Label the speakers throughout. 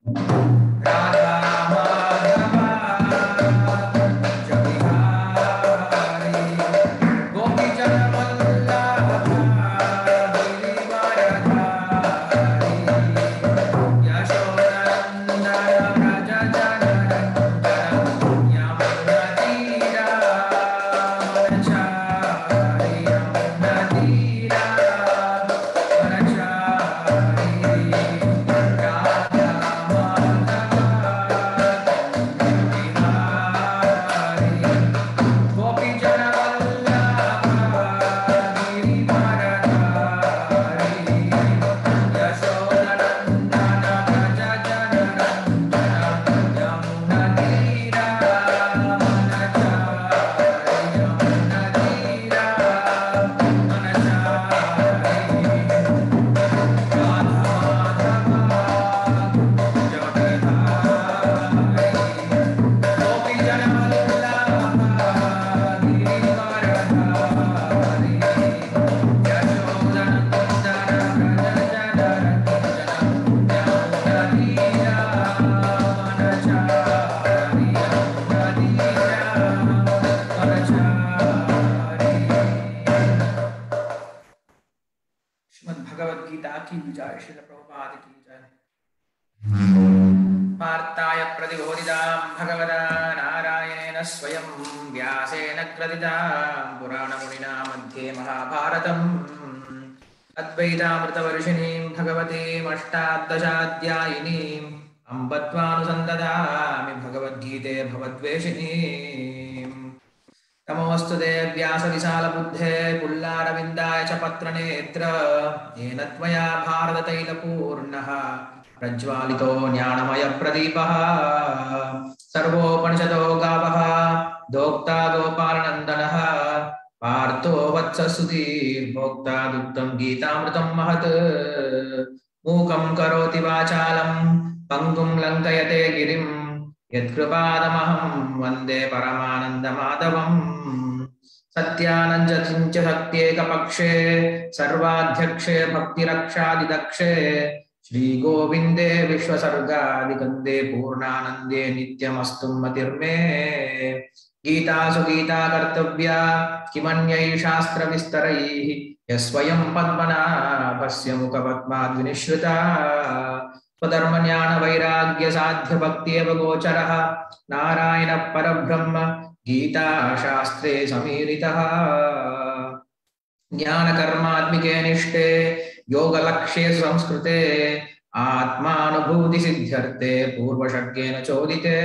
Speaker 1: राधा माधवा जबिहारी गोपीजन वल्लभा गिरिवरधारी यशोदनन्दन व्रज जनरञ्जन यमुनतीरा मनचारि यमुनतीरा मनचारि राधा श्रीमद् भगवद गीता की विजय श्रील प्रभुपाद की जय वार्ताय प्रतिबोधितां भगवता नारायणेन स्वयं व्यासेन कृतितां पुराणमुनिना मध्ये महाभारतम् अद्वैतामृतवर्षिणीं भगवतीम् अष्टादशाध्यायिनीम् अम्बत्वानुसन्ददामि भगवद्गीते भवद्वेषिणीम् नमोऽस्तु ते व्यासविशालबुद्धे पुल्लारविन्दाय च पत्रनेत्र येन त्वया भारततैलपूर्णः प्रज्वालितो ज्ञानमयप्रदीपः सर्वोपनिषदो गावः दोक्ता गोपालनन्दनः पार्थो वत्ससुधीर्भोक्ता दुग्धं गीतामृतं महत् मूकं करोति वाचालं पङ्गुं लङ्कयते गिरिं यत्कृपादमहं वन्दे परमानन्दमाधवम् सत्यानञ्च शक्त्येकपक्षे सर्वाध्यक्षे भक्तिरक्षादिदक्षे श्रीगोविन्दे विश्वसर्गादिकन्दे पूर्णानन्दे नित्यमस्तु मतिर्मे गीतासु गीता कर्तव्या किमन्यै शास्त्रविस्तरैः यस्वयं पद्मनाभस्य मुखपद्माद्विनिश्रुता स्वधर्मज्ञानवैराग्यसाध्यभक्त्येव गोचरः नारायणः परब्रह्म गीताशास्त्रे समीरितः ज्ञानकर्मात्मिके निष्ठे योगलक्ष्ये संस्कृते आत्मानुभूतिसिद्ध्यर्थे पूर्वशक्येन चोदिते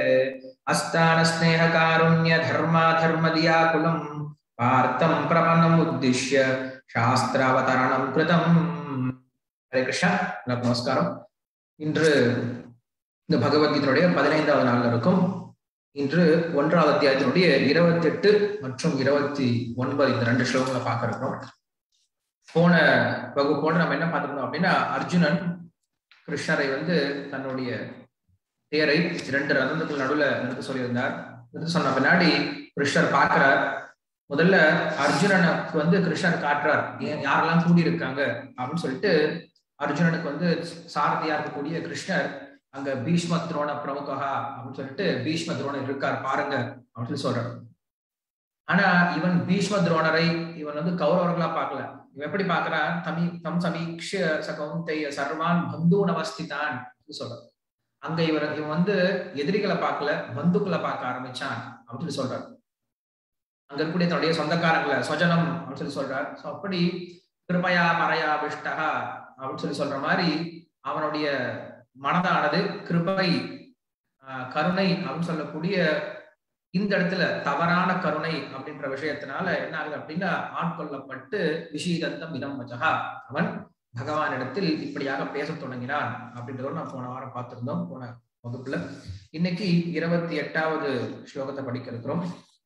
Speaker 1: अस्तानस्नेहकारुण्यधर्माधर्मदियाकुलम् पार्थं प्रपन्नमुद्दिश्य शास्त्रावतरणं कृतम् ஹரே கிருஷ்ணா எல்லாருக்கும் நமஸ்காரம் இன்று இந்த பகவத்கீதையுடைய பதினைந்தாவது நாள்ல இருக்கும் இன்று ஒன்றாவது அத்தியாயத்தினுடைய இருபத்தி எட்டு மற்றும் இருபத்தி ஒன்பது இந்த ரெண்டு ஸ்லோகங்களை பார்க்க இருக்கிறோம் போன வகுப்போட நம்ம என்ன பார்த்துருந்தோம் அப்படின்னா அர்ஜுனன் கிருஷ்ணரை வந்து தன்னுடைய தேரை இரண்டு ரதத்துக்கு நடுவுல நிறுத்த சொல்லியிருந்தார் நிறுத்த சொன்ன பின்னாடி கிருஷ்ணர் பார்க்கிறார் முதல்ல அர்ஜுனனுக்கு வந்து கிருஷ்ணர் காட்டுறார் ஏன் யாரெல்லாம் கூடி இருக்காங்க அப்படின்னு சொல்லிட்டு அர்ஜுனனுக்கு வந்து சாரதியா இருக்கக்கூடிய கிருஷ்ணர் அங்க பீஷ்ம துரோண பிரமுகா அப்படின்னு சொல்லிட்டு பீஷ்ம துரோணர் இருக்கார் பாருங்க அப்படின்னு சொல்லி சொல்றாரு ஆனா இவன் பீஷ்ம துரோணரை இவன் வந்து கௌரவர்களா பார்க்கல இவன் எப்படி பார்க்கறான் தமி தம் சமீக்ஷ சகவுந்தைய சர்வான் பந்து அவஸ்திதான் சொல்றான் அங்க இவர் இவன் வந்து எதிரிகளை பார்க்கல பந்துக்களை பார்க்க ஆரம்பிச்சான் அப்படின்னு சொல்லி சொல்றாரு அங்க இருக்கக்கூடிய தன்னுடைய சொந்தக்காரங்களை சொஜனம் அப்படின்னு சொல்லி சொல்றார் ஸோ அப்படி கிருபையா மறையா விஷ்டகா அப்படின்னு சொல்லி சொல்ற மாதிரி அவனுடைய மனதானது கிருபை கருணை அப்படின்னு சொல்லக்கூடிய இந்த இடத்துல தவறான கருணை அப்படின்ற விஷயத்தினால என்ன ஆகுது அப்படின்னா ஆட்கொள்ளப்பட்டு விஷீதந்தம் இடம் வச்சகா அவன் பகவானிடத்தில் இப்படியாக பேச தொடங்கினான் அப்படின்றத நான் போன வாரம் பார்த்திருந்தோம் போன வகுப்புல இன்னைக்கு இருபத்தி எட்டாவது ஸ்லோகத்தை படிக்க இருக்கிறோம்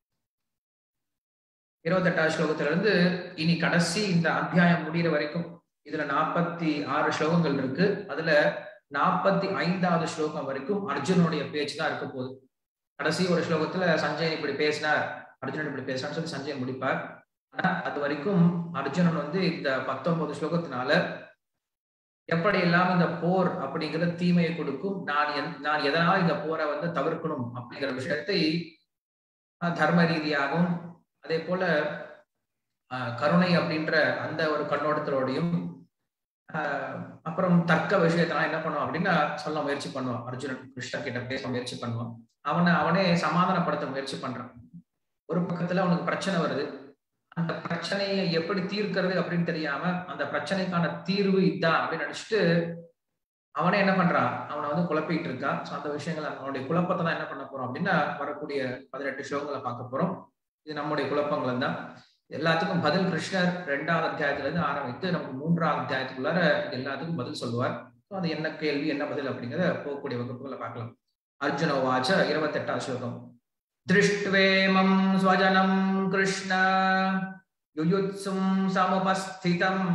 Speaker 1: இருபத்தி எட்டாவது ஸ்லோகத்துல இருந்து இனி கடைசி இந்த அத்தியாயம் முடிகிற வரைக்கும் இதுல நாற்பத்தி ஆறு ஸ்லோகங்கள் இருக்கு அதுல நாற்பத்தி ஐந்தாவது ஸ்லோகம் வரைக்கும் அர்ஜுனுடைய பேச்சு தான் இருக்க போகுது கடைசி ஒரு ஸ்லோகத்துல சஞ்சயன் இப்படி பேசினார் அர்ஜுனன் இப்படி பேசினான்னு சொல்லி சஞ்சயன் முடிப்பார் ஆனா அது வரைக்கும் அர்ஜுனன் வந்து இந்த பத்தொன்பது ஸ்லோகத்தினால எப்படி எல்லாம் இந்த போர் அப்படிங்கிற தீமையை கொடுக்கும் நான் என்- நான் எதனால் இந்த போரை வந்து தவிர்க்கணும் அப்படிங்கிற விஷயத்தை அஹ், தர்ம ரீதியாகவும் அதே போல அஹ், கருணை அப்படின்ற அந்த ஒரு கண்ணோட்டத்தோடையும் ஆஹ் அப்புறம் தர்க்க விஷயத்தெல்லாம் என்ன பண்ணுவான் அப்படின்னா சொல்ல முயற்சி பண்ணுவான் அர்ஜுனன் கிருஷ்ணர் கிட்ட பேச முயற்சி பண்ணுவான் அவனை அவனே சமாதானப்படுத்த முயற்சி பண்றான் ஒரு பக்கத்துல அவனுக்கு பிரச்சனை வருது அந்த பிரச்சனையை எப்படி தீர்க்கிறது அப்படின்னு தெரியாம அந்த பிரச்சனைக்கான தீர்வு இதான் அப்படின்னு நினைச்சிட்டு அவனே என்ன பண்றான் அவனை வந்து குழப்பிட்டு இருக்கான் ஸோ அந்த விஷயங்கள் அவனுடைய குழப்பத்தை தான் என்ன பண்ண போறோம் அப்படின்னா வரக்கூடிய பதினெட்டு ஷோங்களை பார்க்க போறோம் இது நம்முடைய குழப்பங்கள் தான் எல்லாத்துக்கும் பதில் கிருஷ்ணர் ரெண்டாவது அத்தியாயத்துல இருந்து ஆரம்பித்து நமக்கு மூன்றாவது அத்தியாயத்துக்குள்ளார இது எல்லாத்துக்கும் பதில் சொல்லுவார் ஸோ அது என்ன கேள்வி என்ன பதில் அப்படிங்கிறத போகக்கூடிய வகுப்புகளை பார்க்கலாம் அர்ஜுன வாச்ச இருபத்தெட்டாம் ஸ்லோகம் திருஷ்டுவேமம் ஸ்வஜனம் கிருஷ்ண யுயுத்சும் சமுபஸ்திதம்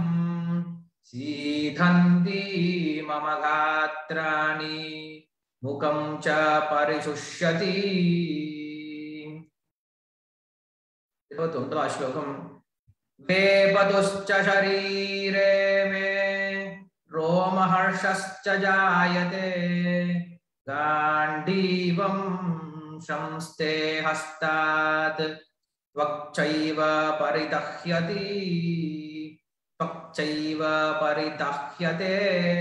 Speaker 1: சீதந்தி மம காத்ராணி முகம் ச பரிசுஷ்யதி இருபத்தொன்பதாம் ஸ்லோகம் वेपतुश्च शरीरे मे रोमहर्षश्च जायते गाण्डीवं शंस्ते हस्तात् त्वक्चैव परिदह्यति त्वक्चैव परिदह्यते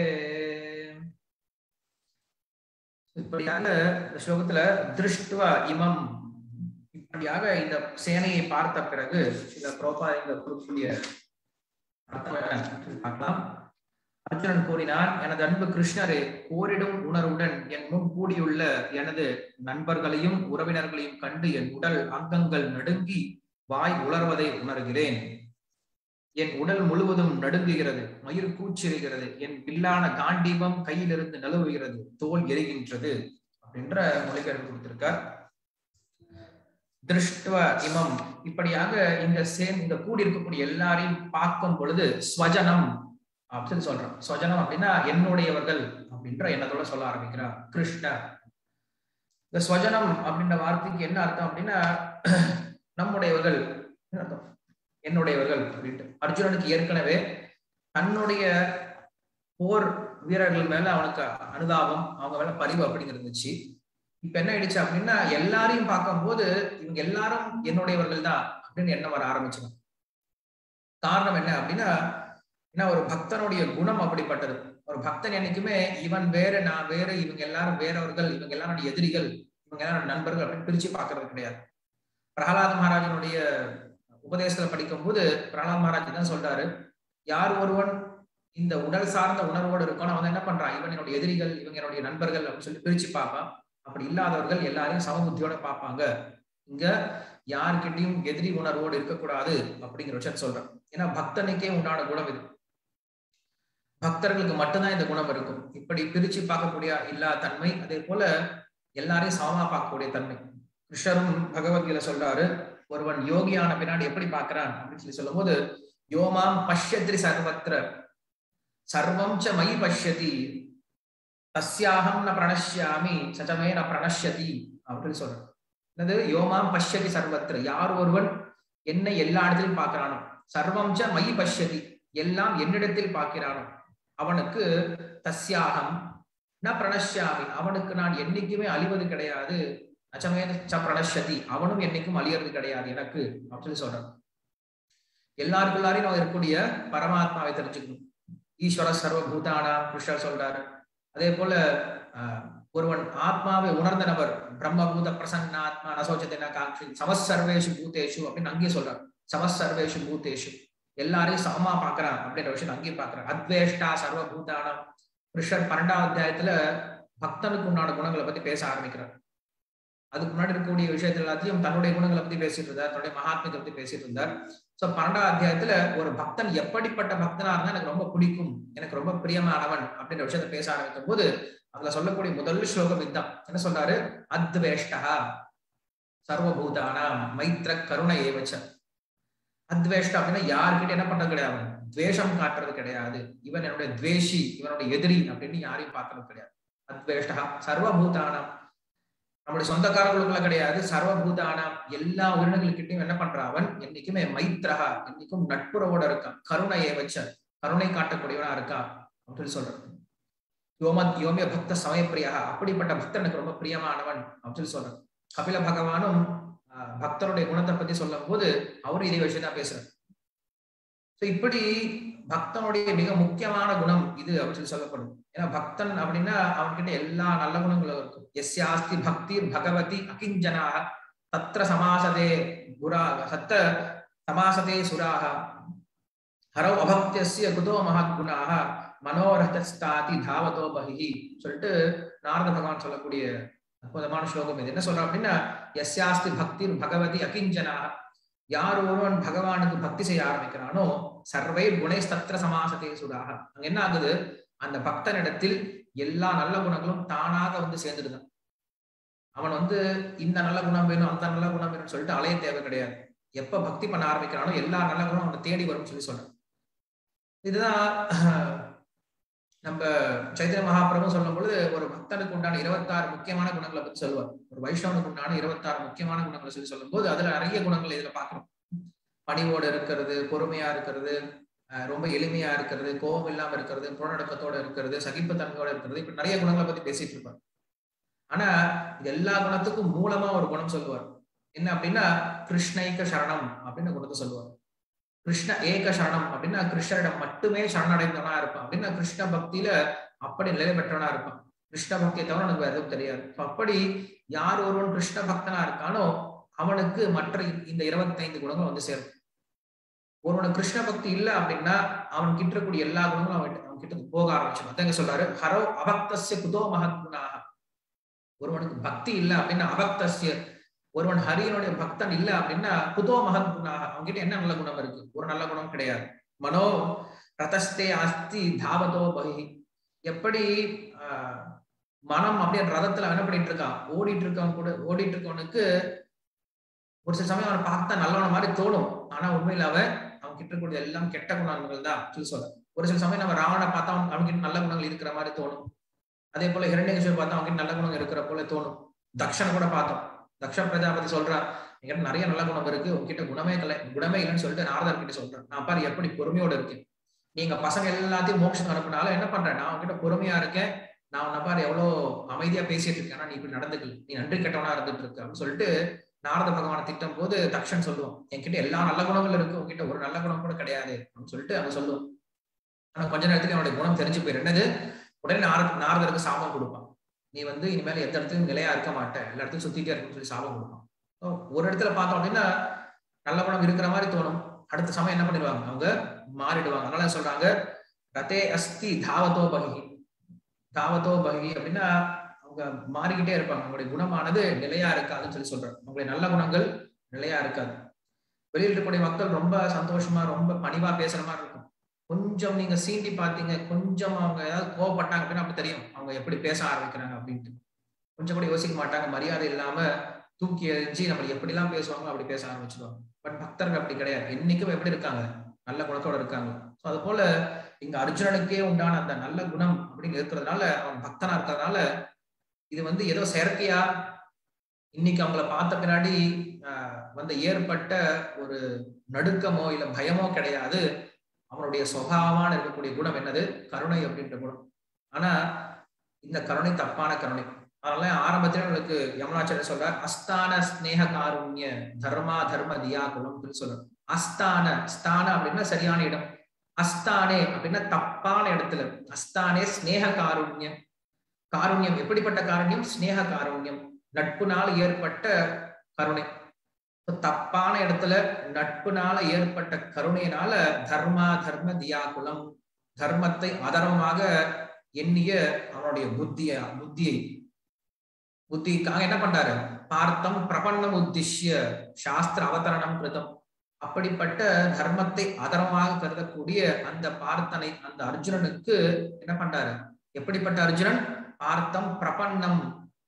Speaker 1: இப்படியாக இந்த ஸ்லோகத்துல திருஷ்டுவ இமம் இப்படியாக இந்த சேனையை பார்த்த பிறகு இந்த புரோபா இந்த கொடுக்கக்கூடிய அர்த்தம் என்ன பார்க்கலாம் அர்ஜுனன் கூறினான் எனது அன்பு கிருஷ்ணரே போரிடும் உணர்வுடன் என் முன் கூடியுள்ள எனது நண்பர்களையும் உறவினர்களையும் கண்டு என் உடல் அங்கங்கள் நடுங்கி வாய் உலர்வதை உணர்கிறேன் என் உடல் முழுவதும் நடுங்குகிறது மயிர் கூச்சிருகிறது என் பில்லான காண்டீபம் கையிலிருந்து நழுவுகிறது தோல் எரிகின்றது அப்படின்ற மொழிபெயர்ப்பு கொடுத்திருக்கார் திருஷ்டுவ இமம் இப்படியாக இந்த சேம் இந்த கூடி இருக்கக்கூடிய எல்லாரையும் பார்க்கும் பொழுது ஸ்வஜனம் அப்படின்னு சொல்றான் ஸ்வஜனம் அப்படின்னா என்னுடையவர்கள் அப்படின்ற எண்ணத்தோட சொல்ல ஆரம்பிக்கிறார் கிருஷ்ண இந்த ஸ்வஜனம் அப்படின்ற வார்த்தைக்கு என்ன அர்த்தம் அப்படின்னா நம்முடையவர்கள் என்ன அர்த்தம் என்னுடையவர்கள் அப்படின்ட்டு அர்ஜுனனுக்கு ஏற்கனவே தன்னுடைய போர் வீரர்கள் மேல அவனுக்கு அனுதாபம் அவங்க மேல பரிவு அப்படிங்கிறது இருந்துச்சு இப்ப என்ன ஆயிடுச்சு அப்படின்னா எல்லாரையும் பார்க்கும்போது இவங்க எல்லாரும் என்னுடையவர்கள் தான் அப்படின்னு எண்ணம் வர ஆரம்பிச்சிடும் காரணம் என்ன அப்படின்னா ஏன்னா ஒரு பக்தனுடைய குணம் அப்படிப்பட்டது ஒரு பக்தன் என்னைக்குமே இவன் வேற நான் வேற இவங்க எல்லாரும் வேறவர்கள் இவங்க எல்லாரும் எதிரிகள் இவங்க எல்லாரும் நண்பர்கள் அப்படின்னு பிரிச்சு பார்க்கறது கிடையாது பிரகலாத் மகாராஜனுடைய உபதேசத்துல படிக்கும் போது பிரகலாத் மகாராஜ் தான் சொல்றாரு யார் ஒருவன் இந்த உடல் சார்ந்த உணர்வோடு இருக்கானோ அவன் என்ன பண்றான் இவன் என்னுடைய எதிரிகள் இவங்க என்னுடைய நண்பர்கள் அப்படின்னு சொல்லி பிரிச்சு பார்ப்பான் அப்படி இல்லாதவர்கள் எல்லாரையும் சமபுத்தியோட பார்ப்பாங்க இங்க யார்கிட்டயும் எதிரி உணர்வோடு இருக்கக்கூடாது அப்படிங்கிற விஷயத்த சொல்றேன் ஏன்னா பக்தனுக்கே உண்டான குணம் இது பக்தர்களுக்கு மட்டும்தான் இந்த குணம் இருக்கும் இப்படி பிரிச்சு பார்க்கக்கூடிய இல்லா தன்மை அதே போல எல்லாரையும் சமமா பார்க்கக்கூடிய தன்மை கிருஷ்ணரும் பகவத்கீதை சொல்றாரு ஒருவன் யோகியான பின்னாடி எப்படி பார்க்கறான் அப்படின்னு சொல்லி சொல்லும் போது யோமாம் பஷ்யத்ரி சர்வத்திர சர்வம் ச மயி பஷ்யதி தஸ்யாகம் ந பிரணஷ்யாமி சச்சமே ந பிரணஷ்யதி அப்படின்னு சொல்றேன் என்னது யோமாம் பஷ்யதி சர்வத்திர யார் ஒருவன் என்னை எல்லா இடத்திலும் பார்க்கிறானோ சர்வம் ச மயி பஷ்யதி எல்லாம் என்னிடத்தில் பார்க்கிறானோ அவனுக்கு தஸ்யாகம் ந பிரணஷ்யாமி அவனுக்கு நான் என்னைக்குமே அழிவது கிடையாது நச்சமே ச பிரணஷ்யதி அவனும் என்னைக்கும் அழியறது கிடையாது எனக்கு அப்படின்னு சொல்றான் எல்லாருக்குள்ளாரையும் நம்ம இருக்கக்கூடிய பரமாத்மாவை தெரிஞ்சுக்கணும் ஈஸ்வர சர்வ பூதானா கிருஷ்ணர் சொல்றாரு அதே போல ஆஹ், ஒருவன் ஆத்மாவை உணர்ந்த நபர் பிரம்மபூத பிரசன்ன ஆத்மா நசோச்சத்தின காட்சி சமசர்வேஷு பூதேஷு அப்படின்னு அங்கேயே சொல்றார் சமசர்வேஷு பூதேஷு எல்லாரையும் சமமா பாக்குறான் அப்படின்ற விஷயம் அங்கேயும் பாக்குறான் அத்வேஷ்டா சர்வ பூதானம் கிருஷ்ணர் பன்னெண்டாவது அத்தியாயத்துல பக்தனுக்கு உண்டான குணங்களை பத்தி பேச ஆரம்பிக்கிறார் அதுக்கு முன்னாடி இருக்கக்கூடிய விஷயத்துல எல்லாத்தையும் தன்னுடைய குணங்களை பத்தி பேசிட்டு இருந்தார் தன்னுடைய மகாத்மியத்தை பத்தி பேசிட்டு இருந்தார் சோ பன்னெண்டாம் அத்தியாயத்துல ஒரு பக்தன் எப்படிப்பட்ட பக்தனா இருந்தா எனக்கு ரொம்ப பிடிக்கும் எனக்கு ரொம்ப பிரியமானவன் அப்படின்ற விஷயத்த பேச ஆரம்பிக்கும் போது அதுல சொல்லக்கூடிய முதல் ஸ்லோகம் இதுதான் என்ன சொல்றாரு அத்வேஷ்டா சர்வபூதானாம் மைத்ர கருண ஏவச்ச அத்வேஷ்டா அப்படின்னா யார்கிட்ட என்ன பண்றது கிடையாது துவேஷம் காட்டுறது கிடையாது இவன் என்னுடைய துவேஷி இவனுடைய எதிரி அப்படின்னு யாரையும் பார்க்கறது கிடையாது அத்வேஷ்டா சர்வபூதானாம் நம்முடைய சொந்தக்காரங்களுக்குள்ள கிடையாது சர்வபூதானாம் எல்லா உயிரினங்களுக்கிட்டையும் என்ன பண்றான் அவன் என்னைக்குமே மைத்ரஹா என்னைக்கும் நட்புறவோட இருக்கான் கருணையை வச்ச கருணை காட்டக்கூடியவனா இருக்கான் அப்படின்னு சொல்லி சொல்றார் யோம யோமிய பக்த சமயப்பிரியா அப்படிப்பட்ட பக்தன் எனக்கு ரொம்ப பிரியமானவன் அப்படின்னு சொல்லி சொல்றார் கபில பகவானும் ஆஹ், பக்தருடைய குணத்தை பத்தி சொல்லும் போது அவரும் இதே விஷயம் தான் பேசுறாரு So இப்படி பக்தனுடைய மிக முக்கியமான குணம் இது அப்படின்னு சொல்லி சொல்லப்படும் ஏன்னா பக்தன் அப்படின்னா அவன்கிட்ட எல்லா நல்ல குணங்களும் இருக்கும் எஸ்யாஸ்தி பக்திர் பகவதி அகிஞ்சனாக தத்ர சமாசதே குராக சத்த சமாசதே சுராக ஹரௌ அபக்தியஸ்ய குதோ மகத்குணாக மனோரதஸ்தாதி தாவதோ பஹி சொல்லிட்டு நாரத பகவான் சொல்லக்கூடிய அற்புதமான ஸ்லோகம் இது என்ன சொல்றான் அப்படின்னா எஸ்யாஸ்தி பக்திர் பகவதி அகிஞ்சனாக யார் ஒருவன் பகவானுக்கு பக்தி செய்ய ஆரம்பிக்கிறானோ சர்வை குணை தத்திர சமாசத்தே சுடாக அங்க என்ன ஆகுது அந்த பக்தனிடத்தில் எல்லா நல்ல குணங்களும் தானாக வந்து சேர்ந்துடுதான் அவன் வந்து இந்த நல்ல குணம் வேணும் அந்த நல்ல குணம் வேணும்னு சொல்லிட்டு அலைய தேவை கிடையாது எப்ப பக்தி பண்ண ஆரம்பிக்கிறானோ எல்லா நல்ல குணம் அவனை தேடி வரும்னு சொல்லி சொல்றான் இதுதான் நம்ம சைத்தன்ய மகாபிரபு சொல்லும் பொழுது ஒரு பக்தனுக்கு உண்டான இருபத்தாறு முக்கியமான குணங்களை பத்தி சொல்லுவார் ஒரு வைஷ்ணவனுக்கு உண்டான இருபத்தாறு முக்கியமான குணங்களை சொல்லி சொல்லும் போது அதுல நிறைய குணங்கள் இதுல பாக்குறோம் பணிவோடு இருக்கிறது பொறுமையா இருக்கிறது அஹ் ரொம்ப எளிமையா இருக்கிறது கோபம் இல்லாம இருக்கிறது புறநடக்கத்தோட இருக்கிறது சகிப்புத்தன்மையோட இருக்கிறது இப்படி நிறைய குணங்களை பத்தி பேசிட்டு இருப்பார் ஆனா இது எல்லா குணத்துக்கும் மூலமா ஒரு குணம் சொல்லுவார் என்ன அப்படின்னா கிருஷ்ணைக்க சரணம் அப்படின்னு குணத்தை சொல்லுவார் கிருஷ்ண ஏக சரணம் அப்படின்னா கிருஷ்ணரிடம் மட்டுமே சரணடைந்தவனா இருப்பான் அப்படின்னா கிருஷ்ண பக்தியில அப்படி நிலை பெற்றவனா இருப்பான் கிருஷ்ண பக்தியை தவிர எனக்கு வேற எதுவும் தெரியாது So அப்படி யார் ஒருவன் கிருஷ்ண பக்தனா இருக்கானோ அவனுக்கு மற்ற இந்த இருபத்தைந்து குணங்கள் வந்து சேரும் ஒருவனுக்கு கிருஷ்ண பக்தி இல்ல அப்படின்னா அவன் கிட்ட இருக்கக்கூடிய எல்லா குணங்களும் அவன் அவன் கிட்ட போக ஆரம்பிச்சிடும் அதான் இங்க சொல்றாரு ஹரோ அபக்தஸ்ய குதோ மகத்குணாக ஒருவனுக்கு பக்தி இல்ல அப்படின்னா அபக்தஸ்ய ஒருவன் ஹரியனுடைய பக்தன் இல்ல அப்படின்னா குதோ மகத் குணாக அவன்கிட்ட என்ன நல்ல குணம் இருக்கு ஒரு நல்ல குணம் கிடையாது மனோ ரதஸ்தே அஸ்தி தாவதோ பகி எப்படி ஆஹ், மனம் அப்படியே ரதத்துல என்ன பண்ணிட்டு இருக்கான் ஓடிட்டு இருக்கவன் கூட ஓடிட்டு இருக்கவனுக்கு ஒரு சில சமயம் அவனை பார்த்தா நல்லவன மாதிரி தோணும் ஆனா உண்மையில அவன் அவன் கிட்ட இருக்கக்கூடிய எல்லாம் கெட்ட குணங்கள் தான் சொல்லி சொல்ல ஒரு சில சமயம் நம்ம ராவணனை பார்த்தா அவன் அவன்கிட்ட நல்ல குணங்கள் இருக்கிற மாதிரி தோணும் அதே போல ஹிரண்யகேஸ்வர் பார்த்தா அவன்கிட்ட நல்ல குணங்கள் இருக்கிற போல தோணும் தக்ஷன் கூட பார்த்தோம் தக்ஷ பிரஜாபதி சொல்றா என்கிட்ட நிறைய நல்ல குணம் இருக்கு உங்ககிட்ட குணமே கலை குணமே இல்லைன்னு சொல்லிட்டு நாரதர் கிட்ட சொல்றேன் நான் பாரு எப்படி பொறுமையோட இருக்கேன் நீங்க பசங்க எல்லாத்தையும் மோட்சம் அனுப்புனாலும் என்ன பண்றேன் நான் உங்ககிட்ட பொறுமையா இருக்கேன் நான் உன்னை பாரு எவ்வளவு அமைதியா பேசிட்டு இருக்கேன் ஆனா நீ இப்படி நடந்துக்கல நீ நன்றி கெட்டவனா இருந்துட்டு இருக்க அப்படின்னு சொல்லிட்டு நாரத பகவானை திட்டும் போது தக்ஷன் சொல்லுவோம் என்கிட்ட எல்லா நல்ல குணங்களும் இருக்கு உங்ககிட்ட ஒரு நல்ல குணம் கூட கிடையாது அப்படின்னு சொல்லிட்டு அவன் சொல்லுவோம் ஆனா கொஞ்ச நேரத்துக்கு அவனுடைய குணம் தெரிஞ்சு போயிரு என்னது உடனே நாரத நாரதருக்கு சாபம் கொடுப்பான் நீ வந்து இனிமேல் எந்த இடத்துலையும் நிலையா இருக்க மாட்டேன் எல்லா இடத்துலையும் சுத்திட்டே இருக்குன்னு சொல்லி சாபம் கொடுப்பான் So, ஒரு இடத்துல பார்த்தோம் அப்படின்னா நல்ல குணம் இருக்கிற மாதிரி தோணும் அடுத்த சமயம் என்ன பண்ணிடுவாங்க அவங்க மாறிடுவாங்க அதனால சொல்றாங்க ரதே அஸ்தி தாவதோ பகி தாவதோ பகி அப்படின்னா அவங்க மாறிக்கிட்டே இருப்பாங்க அவங்களுடைய குணமானது நிலையா இருக்காதுன்னு சொல்லி சொல்றாங்க அவங்களுடைய நல்ல குணங்கள் நிலையா இருக்காது வெளியில் இருக்கக்கூடிய மக்கள் ரொம்ப சந்தோஷமா ரொம்ப பணிவா பேசுற மாதிரி இருக்கும் கொஞ்சம் நீங்க சீண்டி பார்த்தீங்க கொஞ்சம் அவங்க ஏதாவது கோவப்பட்டாங்க அப்படின்னா அப்படி தெரியும் அவங்க எப்படி பேச ஆரம்பிக்கிறாங்க அப்படின்ட்டு கொஞ்சம் கூட யோசிக்க மாட்டாங்க மரியாதை இல்லாம தூக்கி எறிஞ்சு நம்ம எப்படிலாம் பேசுவாங்களோ அப்படி பேச ஆரம்பிச்சிடுவாங்க பட் பக்தர்கள் அப்படி கிடையாது என்னைக்கும் எப்படி இருக்காங்க நல்ல குணத்தோட இருக்காங்க ஸோ அது போல இங்க அர்ஜுனனுக்கே உண்டான அந்த நல்ல குணம் அப்படின்னு இருக்கிறதுனால அவன் பக்தனா இருக்கிறதுனால இது வந்து ஏதோ செயற்கையா இன்னைக்கு அவங்கள பார்த்த பின்னாடி ஆஹ், வந்து ஏற்பட்ட ஒரு நடுக்கமோ இல்ல பயமோ கிடையாது அவனுடைய சுபாவமான இருக்கக்கூடிய குணம் என்னது கருணை அப்படின்ற குணம் ஆனா இந்த கருணை தப்பான கருணை அதனால ஆரம்பத்துல உங்களுக்கு யமுனாச்சாரிய சொல்ற அஸ்தான ஸ்நேக காருண்ய தர்மா தர்ம தியா குலம் சொல்ற அஸ்தான ஸ்தான அப்படின்னா சரியான இடம் அஸ்தானே அப்படின்னா தப்பான இடத்துல அஸ்தானே ஸ்நேக காருண்யம் காருண்யம் எப்படிப்பட்ட காருண்யம் ஸ்நேக காருண்யம் நட்புனால ஏற்பட்ட கருணை இப்ப தப்பான இடத்துல நட்புனால ஏற்பட்ட கருணையினால தர்மா தர்ம தியாகுலம் தர்மத்தை அதர்மமாக எண்ணிய அவனுடைய புத்திய புத்தியை புத்திக்காக என்ன பண்றாரு பார்த்தம் பிரபன்னம் உத்திஷ்ய சாஸ்திர அவதரணம் கிருதம் அப்படிப்பட்ட தர்மத்தை அதர்மமாக கருதக்கூடிய அந்த பார்த்தனை அந்த அர்ஜுனனுக்கு என்ன பண்றாரு எப்படிப்பட்ட அர்ஜுனன் பார்த்தம் பிரபன்னம்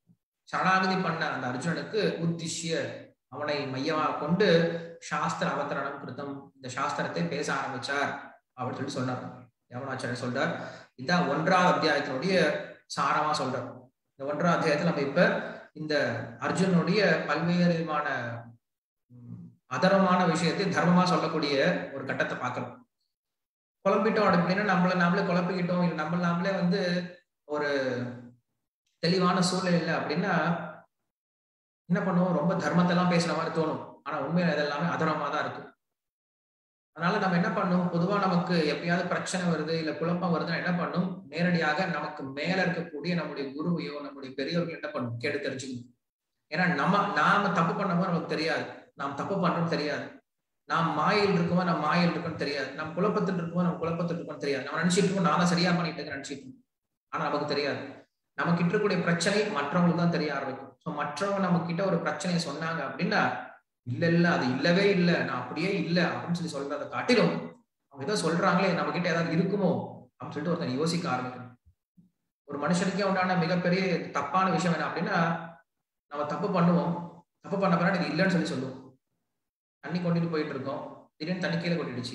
Speaker 1: சரணாகதி பண்ண அந்த அர்ஜுனனுக்கு உத்திஷ்ய அவனை மையமாக கொண்டு சாஸ்திர அவதரணம் கிருத்தம் இந்த சாஸ்திரத்தை பேச ஆரம்பிச்சார் அப்படின்னு சொல்லி சொன்னார் யமுனாச்சாரியர் சொல்றார் இதான் ஒன்றாவது அத்தியாயத்தினுடைய சாரமா சொல்றார் இந்த ஒன்றாவது அத்தியாயத்துல நம்ம இப்ப இந்த அர்ஜுனுடைய பல்வேறு விதமான ம், அதர்மமான விஷயத்தை தர்மமா சொல்லக்கூடிய ஒரு கட்டத்தை பார்க்கிறோம் குழப்பிட்டோம் அப்படின்னா நம்மள நாமளே குழப்பிக்கிட்டோம் இல்லை நம்ம நாமளே வந்து ஒரு தெளிவான சூழ்நிலை அப்படின்னா என்ன பண்ணுவோம் ரொம்ப தர்மத்தை எல்லாம் பேசுற மாதிரி தோணும் ஆனா உண்மையில இதெல்லாமே அதர்மமா தான் இருக்கும் அதனால நம்ம என்ன பண்ணும் பொதுவா நமக்கு எப்பயாவது பிரச்சனை வருது இல்ல குழப்பம் வருதுன்னா என்ன பண்ணும் நேரடியாக நமக்கு மேல இருக்கக்கூடிய நம்முடைய குருவையோ நம்முடைய பெரியவர்கள் என்ன பண்ணும் கேட்டு தெரிஞ்சுக்கணும் ஏன்னா நம்ம நாம தப்பு பண்ணமோ நமக்கு தெரியாது நாம் தப்பு பண்றோம் தெரியாது நாம் மாயில் இருக்கோமோ நம்ம மாயில் இருக்கோம்னு தெரியாது நம்ம குழப்பத்தில் இருக்கோமோ நம்ம குழப்பத்தில் இருக்கோம்னு தெரியாது நம்ம நினைச்சிட்டு இருக்கோம் நான் தான் சரியா பண்ணிட்டு இருக்கேன் நினைச்சிட்டு இருக்கோம் ஆனா நமக்கு தெரியாது நமக்கு இருக்கக்கூடிய பிரச்சனை மற்றவங்களுக்கு தான் தெரிய ஆரம்பிக்கும் ஸோ மற்றவங்க நம்ம கிட்ட ஒரு பிரச்சனையை சொன்னாங்க அப்படின்னா இல்ல இல்ல அது இல்லவே இல்லை நான் அப்படியே இல்லை அப்படின்னு சொல்லி சொல்றதை காட்டிலும் அவங்க ஏதோ சொல்றாங்களே நம்ம கிட்ட ஏதாவது இருக்குமோ அப்படின்னு சொல்லிட்டு ஒருத்தன் யோசிக்க ஆரம்பிக்கணும் ஒரு மனுஷனுக்கே உண்டான மிகப்பெரிய தப்பான விஷயம் என்ன அப்படின்னா நம்ம தப்பு பண்ணுவோம் தப்பு பண்ண பின்னாடி இது இல்லைன்னு சொல்லி சொல்லுவோம் தண்ணி கொண்டுட்டு போயிட்டு இருக்கோம் திடீர்னு தண்ணி கீழே கொட்டிடுச்சு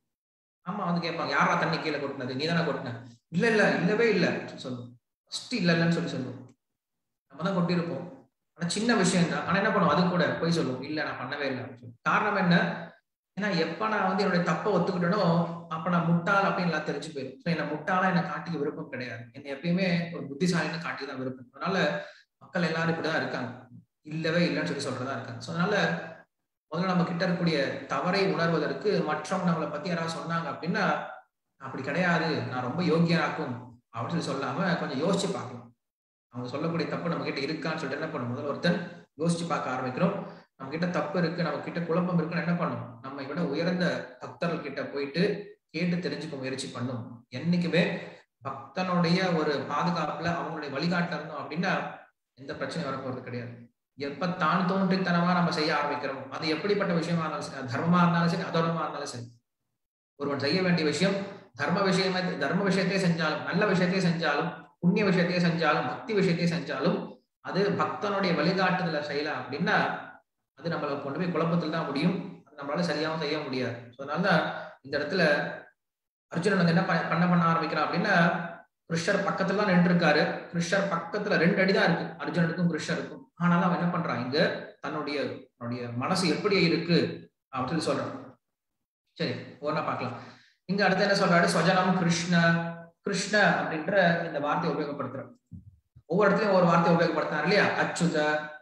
Speaker 1: ஆமா வந்து கேட்பாங்க யாரா தண்ணி கீழே கொட்டினது நீ தானே கொட்டின இல்ல இல்ல இல்லவே இல்லை சொல்லுவோம் ஃபர்ஸ்ட் இல்ல இல்லைன்னு சொல்லி சொல்லுவோம் நம்ம தான் கொட்டியிருப்போம் ஆனா சின்ன விஷயம் தான் ஆனா என்ன பண்ணுவோம் அது கூட போய் சொல்லுவோம் இல்ல நான் பண்ணவே இல்லை காரணம் என்ன ஏன்னா எப்ப நான் வந்து என்னுடைய தப்பை ஒத்துக்கிட்டனோ அப்ப நான் முட்டாள் அப்படின்னு எல்லாம் தெரிஞ்சு போயிடும் ஸோ என்ன முட்டாளா என்ன காட்டிக்க விருப்பம் கிடையாது என்ன எப்பயுமே ஒரு புத்திசாலின்னு காட்டி தான் விருப்பம் அதனால மக்கள் எல்லாரும் இப்படிதான் இருக்காங்க இல்லவே இல்லைன்னு சொல்லி சொல்றதா இருக்காங்க ஸோ அதனால முதல்ல நம்ம கிட்ட இருக்கக்கூடிய தவறை உணர்வதற்கு மற்றவங்க நம்மளை பத்தி யாராவது சொன்னாங்க அப்படின்னா அப்படி கிடையாது நான் ரொம்ப யோகியனாக்கும் அப்படின்னு சொல்லி சொல்லாம கொஞ்சம் யோசிச்சு பார்க்கணும் அவங்க சொல்லக்கூடிய தப்பு நம்ம கிட்ட இருக்கான்னு சொல்லிட்டு என்ன பண்ணும் முதல்ல ஒருத்தன் யோசிச்சு பார்க்க ஆரம்பிக்கிறோம் நம்ம கிட்ட தப்பு இருக்கு நம்ம கிட்ட குழப்பம் இருக்குன்னு என்ன பண்ணும் நம்ம விட உயர்ந்த பக்தர்கள் கிட்ட போயிட்டு கேட்டு தெரிஞ்சுக்க முயற்சி பண்ணும் என்னைக்குமே பக்தனுடைய ஒரு பாதுகாப்புல அவங்களுடைய வழிகாட்டுல இருந்தோம் அப்படின்னா எந்த பிரச்சனையும் வரப்போறது கிடையாது எப்ப தான் தோன்றித்தனமா நம்ம செய்ய ஆரம்பிக்கிறோம் அது எப்படிப்பட்ட விஷயமா இருந்தாலும் சரி தர்மமா இருந்தாலும் சரி அதர்மமா இருந்தாலும் சரி ஒருவன் செய்ய வேண்டிய விஷயம் தர்ம விஷயமே தர்ம விஷயத்தையே செஞ்சாலும் நல்ல விஷயத்தையே செஞ்சாலும் புண்ணிய விஷயத்தையே செஞ்சாலும் பக்தி விஷயத்தையே செஞ்சாலும் அது பக்தனுடைய வழிகாட்டுதல செய்யலாம் அப்படின்னா அது நம்மளை கொண்டு போய் குழப்பத்தில் தான் முடியும் அது நம்மளால சரியாகவும் செய்ய முடியாது ஸோ அதனால இந்த இடத்துல அர்ஜுனன் வந்து என்ன பண்ண பண்ண ஆரம்பிக்கிறான் அப்படின்னா கிருஷ்ணர் பக்கத்துல தான் நின்று இருக்காரு கிருஷ்ணர் பக்கத்துல ரெண்டு அடி தான் இருக்கு அர்ஜுனனுக்கும் கிருஷ்ணருக்கும் ஆனாலும் அவன் என்ன பண்றான் இங்க தன்னுடைய தன்னுடைய மனசு எப்படி இருக்கு அப்படின்னு சொல்லி சொல்றான் சரி ஒன்னா பார்க்கலாம் இங்க அடுத்து என்ன சொல்றாரு ஸ்வஜனம் கிருஷ்ண கிருஷ்ண அப்படின்ற இந்த வார்த்தையை உபயோகப்படுத்துறார் ஒவ்வொரு இடத்துலயும் ஒரு வார்த்தை உபயோகப்படுத்தினார் இல்லையா அச்சுத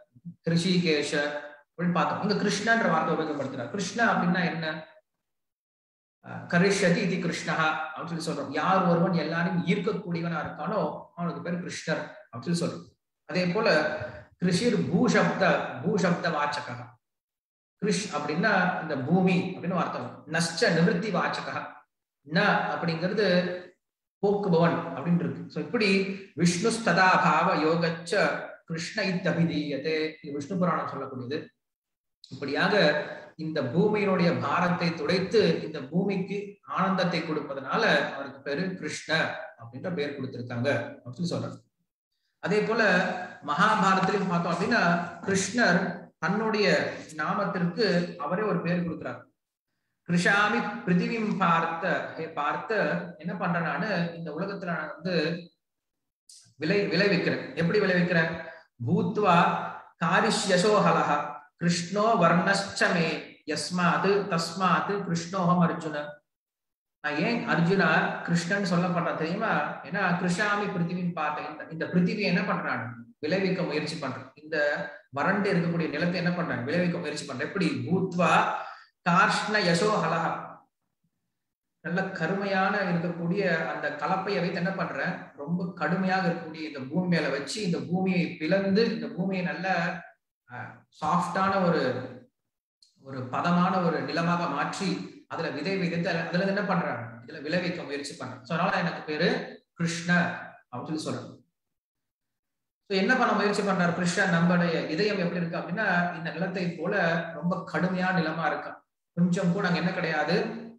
Speaker 1: ரிஷிகேஷ அப்படின்னு பார்த்தோம் இங்க கிருஷ்ணன்ற வார்த்தை உபயோகப்படுத்துறார் கிருஷ்ண அப்படின்னா என்ன கரிஷதி இது கிருஷ்ணா அப்படின்னு சொல்லி சொல்றோம் யார் ஒருவன் எல்லாரையும் ஈர்க்கக்கூடியவனா இருக்கானோ அவனுக்கு பேர் கிருஷ்ணர் அப்படின்னு சொல்லி சொல்றோம் அதே போல கிருஷிர் பூஷப்த பூஷப்த வாச்சகா கிருஷ் அப்படின்னா இந்த பூமி அப்படின்னு அர்த்தம் நஷ்ட நிவர்த்தி வாச்சகா ந அப்படிங்கிறது போக்குபவன் அப்படின்னு இருக்கு ஸோ இப்படி விஷ்ணு ஸ்ததாபாவ யோகச்ச கிருஷ்ண இத்தபிதீயதே இது விஷ்ணு புராணம் சொல்லக்கூடியது இப்படியாக இந்த பூமியினுடைய பாரத்தை துடைத்து இந்த பூமிக்கு ஆனந்தத்தை கொடுப்பதனால அவருக்கு பேரு கிருஷ்ண அப்படின்ற பேர் கொடுத்திருக்காங்க அப்படின்னு சொல்றாங்க அதே போல மகாபாரத்திலையும் பார்த்தோம் அப்படின்னா கிருஷ்ணர் தன்னுடைய நாமத்திற்கு அவரே ஒரு பேர் கொடுக்கிறார் கிருஷாமி பிருத்திவிம் பார்த்த ஹே பார்த்த என்ன பண்றேன் நானு இந்த உலகத்துல நான் வந்து விளை விளைவிக்கிறேன் எப்படி விளைவிக்கிறேன் பூத்வா காரிஷ்யசோஹலஹ கிருஷ்ணோ வர்ணஷ்டமே யஸ்மாது தஸ்மாத் கிருஷ்ணோகம் அர்ஜுன நான் ஏன் அர்ஜுனா கிருஷ்ணன் சொல்லப்படுறேன் தெரியுமா ஏன்னா கிருஷாமி பிருத்திவின் பார்த்த இந்த இந்த பிருத்திவி என்ன பண்றான் விளைவிக்க முயற்சி பண்றேன் இந்த வறண்டு இருக்கக்கூடிய நிலத்தை என்ன பண்றேன் விளைவிக்க முயற்சி பண்றேன் எப்படி பூத்வா கார்ஷ்ண யசோ ஹலஹா நல்ல கருமையான இருக்கக்கூடிய அந்த கலப்பையை வைத்து என்ன பண்றேன் ரொம்ப கடுமையாக இருக்கக்கூடிய இந்த பூமி மேல வச்சு இந்த பூமியை பிளந்து இந்த பூமியை நல்ல சாஃப்டான ஒரு ஒரு பதமான ஒரு நிலமாக மாற்றி அதுல விதை விதைத்து அதுல என்ன பண்றாங்க இதுல விளைவிக்க முயற்சி பண்றேன் ஸோ அதனால எனக்கு பேரு கிருஷ்ண அப்படின்னு சொல்லி சொல்றேன் ஸோ என்ன பண்ண முயற்சி பண்றாரு கிருஷ்ணன் நம்மளுடைய இதயம் எப்படி இருக்கு அப்படின்னா இந்த நிலத்தை போல ரொம்ப கடுமையான நிலமா இருக்கு கொஞ்சம் கூட அங்க என்ன கிடையாது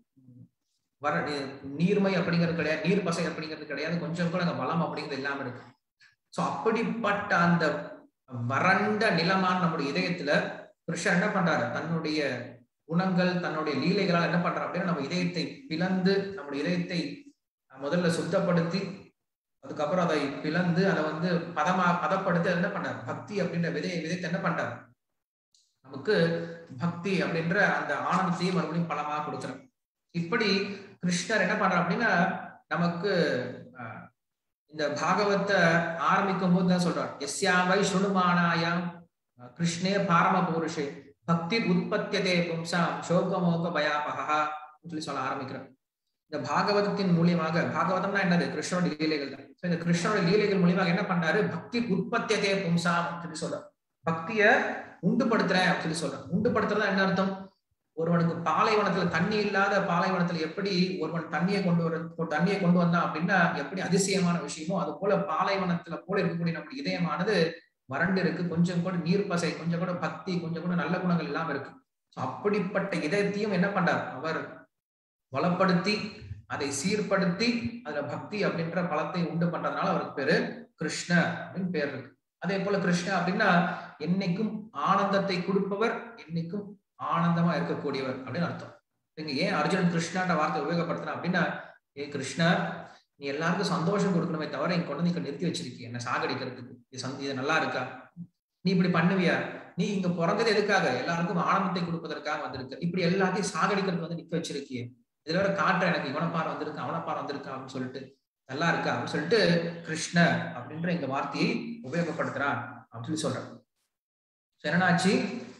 Speaker 1: வர நீர்மை அப்படிங்கிறது கிடையாது நீர் பசை அப்படிங்கிறது கிடையாது கொஞ்சம் கூட அங்க வளம் அப்படிங்கிறது இல்லாம இருக்கு ஸோ அப்படிப்பட்ட அந்த வறண்ட நிலமான நம்முடைய இதயத்துல கிருஷ்ணன் என்ன பண்றாரு தன்னுடைய குணங்கள் தன்னுடைய லீலைகளால் என்ன பண்றாரு அப்படின்னா நம்ம இதயத்தை பிளந்து நம்முடைய இதயத்தை முதல்ல சுத்தப்படுத்தி அதுக்கப்புறம் அதை பிளந்து அதை வந்து பதமா பதப்படுத்தி என்ன பண்றாரு பக்தி அப்படின்ற விதையை விதைத்து என்ன பண்றாரு நமக்கு பக்தி அப்படின்ற அந்த ஆனந்தத்தையும் மறுபடியும் பலமாக கொடுக்குறோம் இப்படி கிருஷ்ணர் என்ன பண்றார் அப்படின்னா நமக்கு ஆஹ், இந்த பாகவத்தை ஆரம்பிக்கும் போது தான் சொல்றார் எஸ்யாவை சுணுமானாயாம் கிருஷ்ணே பாரம புருஷே பக்தி உற்பத்தியதே பும்சாம் சோகமோக பயாபகா சொல்லி சொல்ல ஆரம்பிக்கிறார் இந்த பாகவதத்தின் மூலியமாக பாகவதம்னா என்னது கிருஷ்ணனுடைய லீலைகள் தான் So, இந்த கிருஷ்ணனுடைய லீலைகள் மூலியமாக என்ன பண்றாரு பக்தி உற்பத்தியதே பும்சாம் சொல்லி சொல்றார் பக்திய உண்டுபடுத்துறேன் அப்படின்னு சொல்லி சொல்றேன் உண்டுபடுத்துறதா என்ன அர்த்தம் ஒருவனுக்கு பாலைவனத்துல தண்ணி இல்லாத பாலைவனத்துல எப்படி ஒருவன் தண்ணியை கொண்டு வர தண்ணியை கொண்டு வந்தான் அப்படின்னா எப்படி அதிசயமான விஷயமோ அது போல பாலைவனத்துல போல இருக்கக்கூடிய நம்முடைய இதயமானது வறண்டு இருக்கு கொஞ்சம் கூட நீர் பசை கொஞ்சம் கூட பக்தி கொஞ்சம் கூட நல்ல குணங்கள் இல்லாம இருக்கு So, அப்படிப்பட்ட இதயத்தையும் என்ன பண்றார் அவர் வளப்படுத்தி அதை சீர்படுத்தி அதுல பக்தி அப்படின்ற பலத்தை உண்டு பண்றதுனால அவருக்கு பேரு கிருஷ்ண அப்படின்னு பேர் இருக்கு அதே போல கிருஷ்ண அப்படின்னா என்னைக்கும் ஆனந்தத்தை கொடுப்பவர் என்னைக்கும் ஆனந்தமா இருக்கக்கூடியவர் அப்படின்னு அர்த்தம் இங்க ஏன் அர்ஜுனன் கிருஷ்ணான்ற வார்த்தை உபயோகப்படுத்துறேன் அப்படின்னா ஏ கிருஷ்ணா நீ எல்லாருக்கும் சந்தோஷம் கொடுக்கணுமே தவிர என் கொண்டு இங்க நிறுத்தி வச்சிருக்கீங்க என்ன சாகடிக்கிறதுக்கு இது சந்தி இது நல்லா இருக்கா நீ இப்படி பண்ணுவியா நீ இங்க பிறந்தது எதுக்காக எல்லாருக்கும் ஆனந்தத்தை கொடுப்பதற்காக வந்திருக்க இப்படி எல்லாத்தையும் சாகடிக்கிறதுக்கு வந்து நிக்க வச்சிருக்கியே இதுல வேற காட்டுற எனக்கு இவனை பார் வந்திருக்கு அவனை பார் வந்திருக்கா அப்படின்னு சொல்லிட்டு நல்லா இருக்கா அப்படின்னு சொல்லிட்டு கிருஷ்ண அப்படின்ற இந்த வார்த்தையை உபயோகப்படுத்துறான் அப்படின்னு சொல்லி சொல்றான் So, என்னன்னாச்சு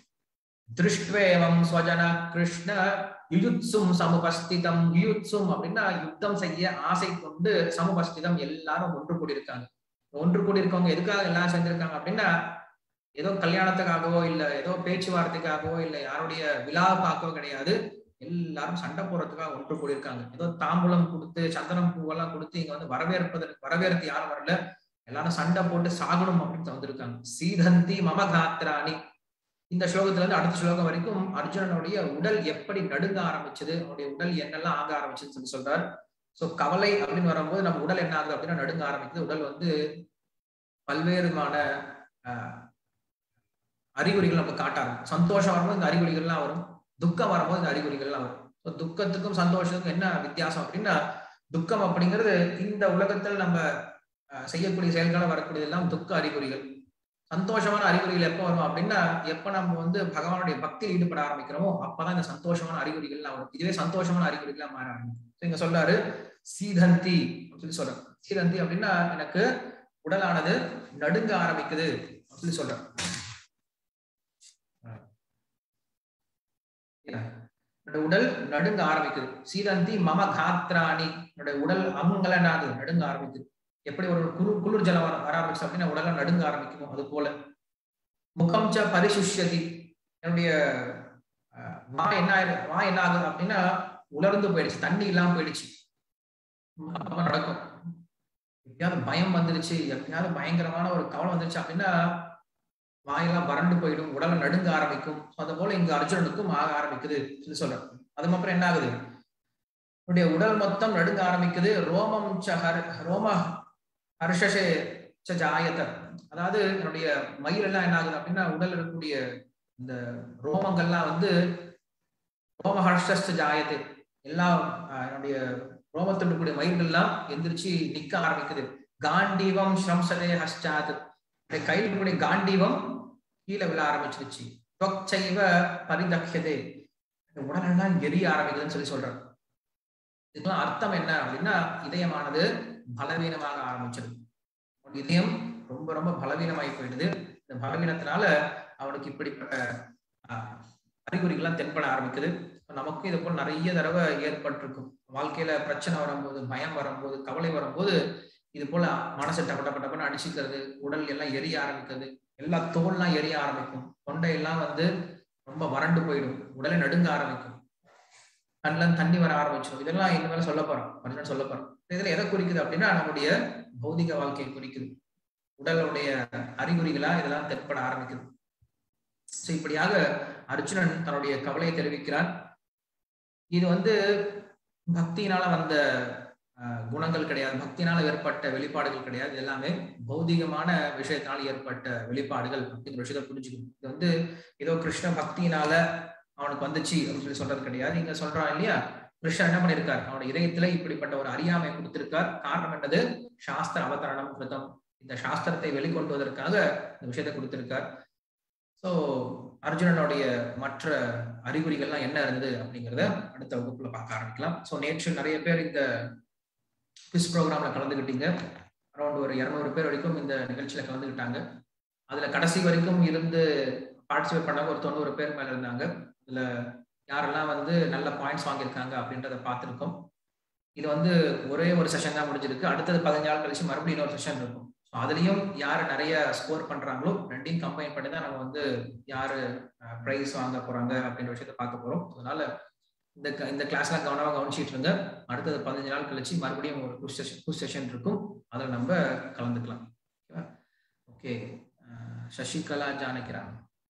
Speaker 1: திருஷ்டுவேவம் ஸ்வஜன கிருஷ்ண யுயுத்சும் சமுபஸ்திதம் யுயுத்சும் அப்படின்னா யுத்தம் செய்ய ஆசை கொண்டு சமுபஸ்திதம் எல்லாரும் ஒன்று கூடியிருக்காங்க ஒன்று கூடியிருக்கவங்க எதுக்காக எல்லாம் சேர்ந்திருக்காங்க அப்படின்னா ஏதோ கல்யாணத்துக்காகவோ இல்ல ஏதோ பேச்சுவார்த்தைக்காகவோ இல்ல யாருடைய விழாவை பார்க்கவோ கிடையாது எல்லாரும் சண்டை போடுறதுக்காக ஒன்று கூடியிருக்காங்க ஏதோ தாம்பூலம் கொடுத்து சந்தனம் பூவெல்லாம் கொடுத்து இங்க வந்து வரவேற்பதற்கு வரவேற்பு யாரும் வரல எல்லாரும் சண்டை போட்டு சாகணும் அப்படின்னு வந்திருக்காங்க சீதந்தி மம காத்திராணி இந்த ஸ்லோகத்துல இருந்து அடுத்த ஸ்லோகம் வரைக்கும் அர்ஜுனனுடைய உடல் எப்படி நடுங்க ஆரம்பிச்சது அவனுடைய உடல் என்னெல்லாம் ஆக ஆரம்பிச்சதுன்னு சொல்லி சொல்றார் சோ கவலை அப்படின்னு வரும்போது நம்ம உடல் என்ன ஆகுது அப்படின்னா நடுங்க ஆரம்பிக்குது உடல் வந்து பல்வேறுமான ஆஹ், அறிகுறிகள் நமக்கு காட்ட ஆரம்பிக்கும் சந்தோஷம் வரும்போது இந்த அறிகுறிகள்லாம் வரும் துக்கம் வரும்போது இந்த அறிகுறிகள்லாம் வரும் ஸோ துக்கத்துக்கும் சந்தோஷத்துக்கும் என்ன வித்தியாசம் அப்படின்னா துக்கம் அப்படிங்கிறது இந்த உலகத்தில் நம்ம ஆஹ், செய்யக்கூடிய செயல்களை வரக்கூடியதெல்லாம் துக்க அறிகுறிகள் சந்தோஷமான அறிகுறிகள் எப்போ வரும் அப்படின்னா எப்ப நம்ம வந்து பகவானுடைய பக்தியில் ஈடுபட ஆரம்பிக்கிறோமோ அப்பதான் இந்த சந்தோஷமான அறிகுறிகள்லாம் வரும் இதுவே சந்தோஷமான அறிகுறிகளா மாற ஆரம்பிக்கும் So இங்க சொல்றாரு சீதந்தி அப்படின்னு சொல்லி சொல்றாரு சீதந்தி அப்படின்னா எனக்கு உடலானது நடுங்க ஆரம்பிக்குது அப்படின்னு சொல்லி சொல்றாரு என்னோட உடல் நடுங்க ஆரம்பிக்குது சீதந்தி மம காத்ராணி என்னோட உடல் அங்கல நாது நடுங்க ஆரம்பிக்குது எப்படி ஒரு குளிர் குளிர் ஜலம் வர வர ஆரம்பிச்சு அப்படின்னா உடலாம் நடுங்க ஆரம்பிக்குமோ அது போல முகம் ச பரிசுஷ்யதி என்னுடைய அஹ், வாய் என்ன ஆயிரு வாய் என்ன ஆகுது அப்படின்னா உலர்ந்து போயிடுச்சு தண்ணி இல்லாம போயிடுச்சு அப்ப நடக்கும் எப்பயாவது பயம் வந்துருச்சு எப்பயாவது பயங்கரமான ஒரு கவலை வந்துருச்சு அப்படின்னா வாயெல்லாம் வறண்டு போயிடும் உடலை நடுங்க ஆரம்பிக்கும் அது போல இங்க அர்ஜுனனுக்கும் ஆக ஆரம்பிக்குது சொல்லி சொல்றேன் அது அப்புறம் என்ன ஆகுது என்னுடைய உடல் மொத்தம் நடுங்க ஆரம்பிக்குது ரோமம் ச ஹர் ரோம ஹர்ஷசே ச ஜாயத அதாவது என்னுடைய மயில் எல்லாம் என்ன ஆகுது அப்படின்னா உடல் இருக்கக்கூடிய இந்த ரோமங்கள்லாம் வந்து ரோம ஹர்ஷஸ் ஜாயது எல்லாம் ஆஹ், என்னுடைய ரோமத்தில் இருக்கக்கூடிய மயிர்கள்லாம் எந்திரிச்சு நிக்க ஆரம்பிக்குது காண்டீவம் ஸ்ரம்சதே ஹஷ்டாத் என்னுடைய கையில் இருக்கக்கூடிய காண்டீவம் கீழே விழ ஆரம்பிச்சிருச்சு தொச்சைவ பரிதக்ஷதே இந்த உடலெல்லாம் எரிய ஆரம்பிக்குதுன்னு சொல்லி சொல்றாரு இதுக்கெல்லாம் அர்த்தம் என்ன அப்படின்னா இதயமானது பலவீனமாக ஆரம்பிச்சது அவன் இதயம் ரொம்ப ரொம்ப பலவீனமாகி போயிடுது இந்த பலவீனத்தினால அவனுக்கு இப்படிப்பட்ட ஆஹ், அறிகுறிகள்லாம் தென்பட ஆரம்பிக்குது இப்ப நமக்கும் இது போல் நிறைய தடவை ஏற்பட்டிருக்கும் வாழ்க்கையில பிரச்சனை வரும்போது பயம் வரும்போது கவலை வரும்போது இது போல மனசு டப்ப டப்ப டப்பன்னு அடிச்சுக்கிறது உடல் எல்லாம் எரிய ஆரம்பிக்கிறது எல்லா தோல்லாம் எரிய ஆரம்பிக்கும் தொண்டையெல்லாம் வந்து ரொம்ப வறண்டு போயிடும் உடலை நடுங்க ஆரம்பிக்கும் கண்ணுல இருந்து தண்ணி வர ஆரம்பிச்சிடும் இதெல்லாம் இனிமேல சொல்ல போறோம் மனுஷன் சொல்ல போறோம் இதுல எதை குறிக்குது அப்படின்னா நம்முடைய பௌதிக வாழ்க்கையை குறிக்குது உடலுடைய அறிகுறிகளா இதெல்லாம் தென்பட ஆரம்பிக்குது So, இப்படியாக அர்ஜுனன் தன்னுடைய கவலையை தெரிவிக்கிறான் இது வந்து பக்தியினால வந்த அஹ், குணங்கள் கிடையாது பக்தியினால ஏற்பட்ட வெளிப்பாடுகள் கிடையாது இது எல்லாமே பௌதிகமான விஷயத்தினால ஏற்பட்ட வெளிப்பாடுகள் அப்படிங்கிற விஷயத்தை புரிஞ்சுக்கணும் இது வந்து ஏதோ கிருஷ்ண பக்தியினால அவனுக்கு வந்துச்சு அப்படின்னு சொல்லி சொல்றது கிடையாது இங்க சொல்றான் இல்லையா கிருஷ்ணன் என்ன பண்ணிருக்கார் அவனோட இதயத்துல இப்படிப்பட்ட ஒரு அறியாமை கொடுத்திருக்கார் காரணம் என்னது சாஸ்திர அவதரணம் கிருதம் இந்த சாஸ்திரத்தை வெளிக்கொண்டுவதற்காக இந்த விஷயத்தை கொடுத்திருக்கார் சோ அர்ஜுனனுடைய மற்ற அறிகுறிகள்லாம் என்ன இருந்தது அப்படிங்கிறத அடுத்த வகுப்புல பார்க்க ஆரம்பிக்கலாம் ஸோ நேற்று நிறைய பேர் இந்த குவிஸ் ப்ரோக்ராம்ல கலந்துக்கிட்டீங்க அரௌண்ட் ஒரு இரநூறு பேர் வரைக்கும் இந்த நிகழ்ச்சியில கலந்துக்கிட்டாங்க அதுல கடைசி வரைக்கும் இருந்து பார்ட்டிசிபேட் பண்ணவங்க ஒரு தொண்ணூறு பேர் மேல இருந்தாங்க அதுல யாரெல்லாம் வந்து நல்ல பாயிண்ட்ஸ் வாங்கியிருக்காங்க அப்படின்றத பார்த்துருக்கோம் இது வந்து ஒரே ஒரு செஷன் தான் முடிஞ்சிருக்கு அடுத்தது பதினஞ்சு நாள் கழிச்சு மறுபடியும் இன்னொரு செஷன் இருக்கும் ஸோ அதுலயும் யார் நிறைய ஸ்கோர் பண்றாங்களோ ரெண்டையும் கம்பைன் பண்ணி தான் நம்ம வந்து யாரு ப்ரைஸ் வாங்க போறாங்க அப்படின்ற விஷயத்த பார்க்க போறோம் அதனால இந்த இந்த கிளாஸ்லாம் கவனமாக கவனிச்சிட்டு இருங்க அடுத்தது பதினஞ்சு நாள் கழிச்சு மறுபடியும் ஒரு குஸ் செஷன் குஸ் செஷன் இருக்கும் அதில் நம்ம கலந்துக்கலாம் ஓகே சசிகலா ஜானகிராம்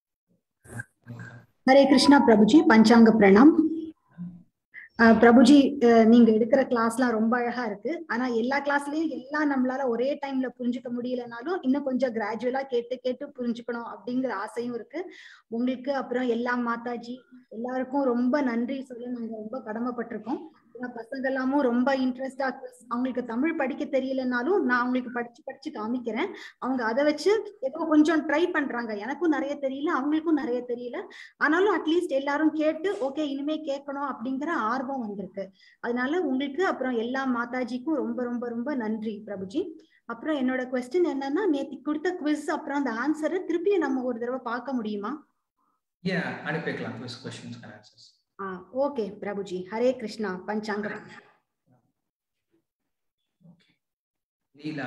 Speaker 2: ஹரே கிருஷ்ணா பிரபுஜி பஞ்சாங்க பிரணாம் பிரபுஜி நீங்க எடுக்கிற கிளாஸ்லாம் ரொம்ப அழகா இருக்கு ஆனா எல்லா கிளாஸ்லயும் எல்லாம் நம்மளால ஒரே டைம்ல புரிஞ்சுக்க முடியலனாலும் இன்னும் கொஞ்சம் கிராஜுவலா கேட்டு கேட்டு புரிஞ்சுக்கணும் அப்படிங்கிற ஆசையும் இருக்கு உங்களுக்கு அப்புறம் எல்லா மாதாஜி எல்லாருக்கும் ரொம்ப நன்றி சொல்ல நாங்க ரொம்ப கடமைப்பட்டிருக்கோம் பசங்க எல்லாமும் ரொம்ப இன்ட்ரெஸ்டா அவங்களுக்கு தமிழ் படிக்க தெரியலனாலும் நான் அவங்களுக்கு படிச்சு படிச்சு காமிக்கிறேன் அவங்க அதை வச்சு ஏதோ கொஞ்சம் ட்ரை பண்றாங்க எனக்கும் நிறைய தெரியல அவங்களுக்கும் நிறைய தெரியல ஆனாலும் அட்லீஸ்ட் எல்லாரும் கேட்டு ஓகே இனிமே கேட்கணும் அப்படிங்கிற ஆர்வம் வந்திருக்கு அதனால உங்களுக்கு அப்புறம் எல்லா மாதாஜிக்கும் ரொம்ப ரொம்ப ரொம்ப நன்றி பிரபுஜி அப்புறம் என்னோட கொஸ்டின் என்னன்னா நேத்தி கொடுத்த குவிஸ் அப்புறம் அந்த ஆன்சரை திருப்பி நம்ம ஒரு தடவை பார்க்க முடியுமா
Speaker 1: அனுப்பிக்கலாம் quiz questions answers
Speaker 2: okay Prabhuji Hare Krishna பஞ்சாங்க
Speaker 1: லீலா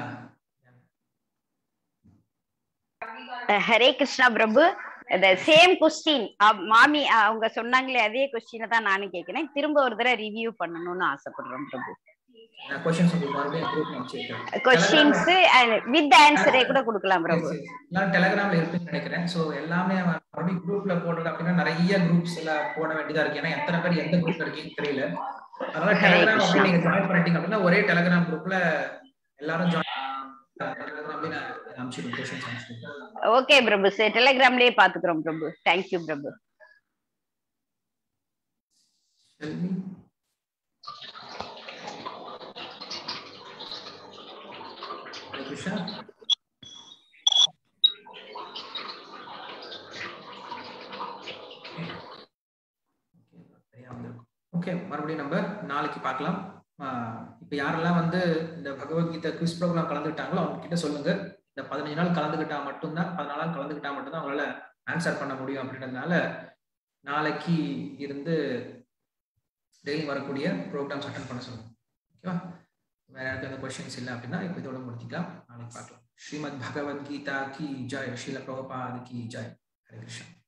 Speaker 3: ஹரே கிருஷ்ணா பிரபு இந்த சேம் கொஸ்டின் மாமி அவங்க சொன்னாங்களே அதே கொஸ்டினை தான் நானும் கேட்கிறேன் திரும்ப ஒரு தடவை ரிவ்யூ பண்ணணும்னு ஆசைப்படுறேன் பிரபு கொஸ்டின்ஸ் வித் ஆன்சரே கூட கொடுக்கலாம் பிரபு
Speaker 1: எல்லாம் டெலிகிராம்ல இருக்குன்னு நினைக்கிறேன் சோ எல்லாமே மறுபடியும் குரூப்ல போடுறது அப்படின்னா நிறைய குரூப்ஸ் எல்லாம் போட வேண்டியதா இருக்கு ஏன்னா எத்தனை பேர் எந்த குரூப்ல இருக்கீங்கன்னு தெரியல அதனால டெலிகிராம் அப்படி நீங்க ஜாயின் பண்ணிட்டீங்க அப்படின்னா ஒரே டெலிகிராம் குரூப்ல எல்லாரும் ஜாயின்
Speaker 3: ஓகே பிரபு டெலிகிராம்லயே பாத்துக்கிறோம் Prabhu thank you Prabhu
Speaker 1: Krishna. Okay மறுபடியும் நம்ம நாளைக்கு பார்க்கலாம் இப்ப யாரெல்லாம் வந்து இந்த பகவத்கீதை குவிஸ் ப்ரோக்ராம் கலந்துக்கிட்டாங்களோ அவங்க கிட்ட சொல்லுங்க இந்த பதினஞ்சு நாள் கலந்துக்கிட்டா மட்டும்தான் பதினாலு நாள் கலந்துக்கிட்டா மட்டும்தான் அவங்களால ஆன்சர் பண்ண முடியும் அப்படின்றதுனால நாளைக்கு இருந்து டெய்லி வரக்கூடிய ப்ரோக்ராம்ஸ் அட்டன் பண்ண சொல்லுங்க ஓகேவா வேற யாருக்கு எந்த கொஸ்டின்ஸ் இல்லை அப்படின்னா இப்போ இதோட முடிக்கலாம் நாளைக்கு பார்க்கலாம் ஸ்ரீமத் பகவத்கீதா கி ஜாய் ஸ்ரீல பிரபுபாத் கி ஜாய் ஹரே கிருஷ்ணா